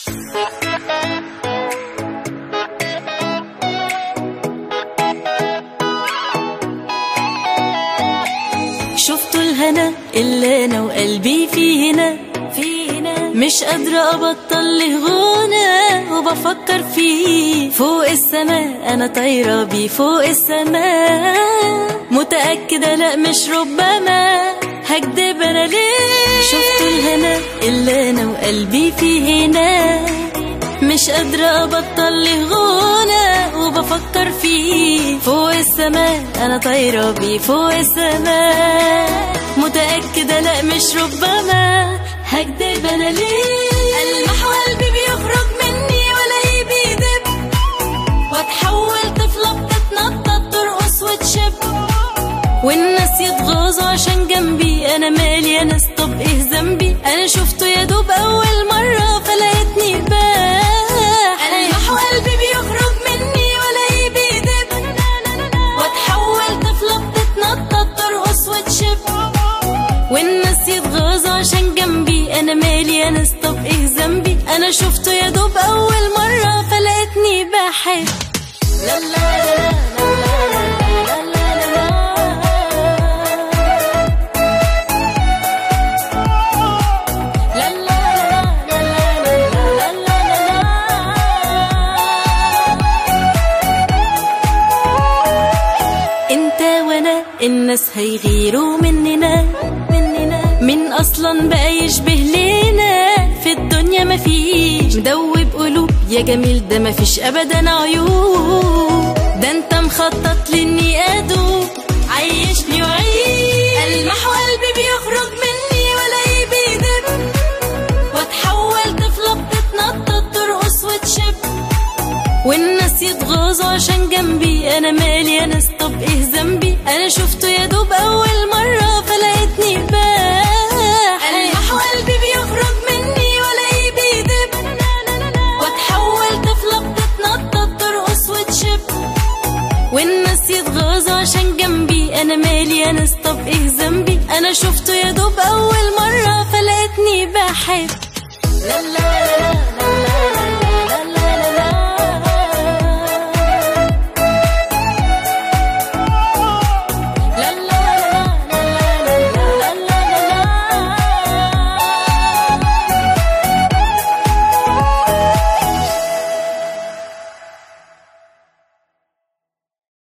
شفتوا الهنا اللي انا وقلبي فيه هنا فيه هنا مش قادرة ابطل له غنى وبفكر فيه فوق السماء انا طايرة بيه فوق السماء متأكدة لا مش ربما هكدب انا ليه شفتوا الهنا اللي انا وقلبي فيه هنا مش قادرة أبطل له غنى وبفكر فيه فوق السماء أنا طايرة بيه فوق السماء متأكدة لا مش ربما هكدب أنا ليه ألمح وقلبي بيخرج مني ولا بيدب واتحول طفلة بتتنطط ترقص وتشب والناس يتغاظوا عشان جنبي انا مالي انا طب ايه ذنبي انا شفته يا دوب اول مره فلقيتني باح المح وقلبي بيخرج مني ولا بيدب واتحول طفله بتتنطط ترقص وتشب والناس يتغاظوا عشان جنبي انا مالي انا طب ايه ذنبي انا شفته يا دوب اول مره فلقيتني بحب لا لا لا لا لا لا لا لا لا لا لا انت وانا الناس هيغيروا مننا مننا من اصلا بقى يشبه لينا في الدنيا مفيش مدوب قلوب يا جميل ده مفيش ابدا عيوب ده انت مخطط لاني ادوب عيشني وعيش المح وقلبي بيخرج مني ولا بيدب واتحول طفلة بتتنطط ترقص وتشب والناس يتغاظوا عشان جنبي انا مالي انا طب ايه ذنبي انا شفته يا دوب اول مرة فلقيتني باح المح وقلبي بيخرج مني ولا بيدب واتحول طفلة بتتنطط ترقص وتشب والناس يتغاظوا عشان جنبي انا مالي انا طب ايه ذنبي انا شفته يا دوب اول مرة فلقيتني بحب لا لا لا لا لا